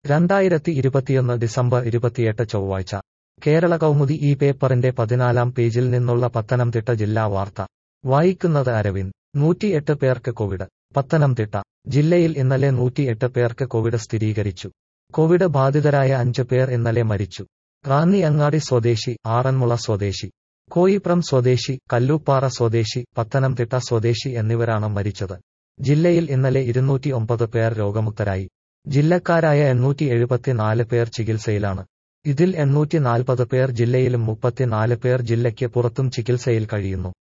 രണ്ടായിരത്തി ഇരുപത്തിയൊന്ന് ഡിസംബർ ഇരുപത്തിയെട്ട് ചൊവ്വാഴ്ച കേരള കൗമുദി ഈ പേപ്പറിന്റെ പതിനാലാം പേജിൽ നിന്നുള്ള പത്തനംതിട്ട ജില്ലാ വാർത്ത വായിക്കുന്നത് അരവിന്ദ് നൂറ്റിയെട്ട് പേർക്ക് കോവിഡ് പത്തനംതിട്ട ജില്ലയിൽ ഇന്നലെ നൂറ്റിയെട്ട് പേർക്ക് കോവിഡ് സ്ഥിരീകരിച്ചു കോവിഡ് ബാധിതരായ അഞ്ച് പേർ ഇന്നലെ മരിച്ചു റാന്നി അങ്ങാടി സ്വദേശി ആറന്മുള സ്വദേശി കോയിപ്രം സ്വദേശി കല്ലൂപ്പാറ സ്വദേശി പത്തനംതിട്ട സ്വദേശി എന്നിവരാണ് മരിച്ചത് ജില്ലയിൽ ഇന്നലെ ഇരുന്നൂറ്റി ഒമ്പത് പേർ രോഗമുക്തരായി ജില്ലക്കാരായ എണ്ണൂറ്റി എഴുപത്തിനാല് പേർ ചികിത്സയിലാണ് ഇതിൽ എണ്ണൂറ്റി നാൽപ്പത് പേർ ജില്ലയിലും മുപ്പത്തിനാല് പേർ ജില്ലയ്ക്ക് പുറത്തും ചികിത്സയിൽ കഴിയുന്നു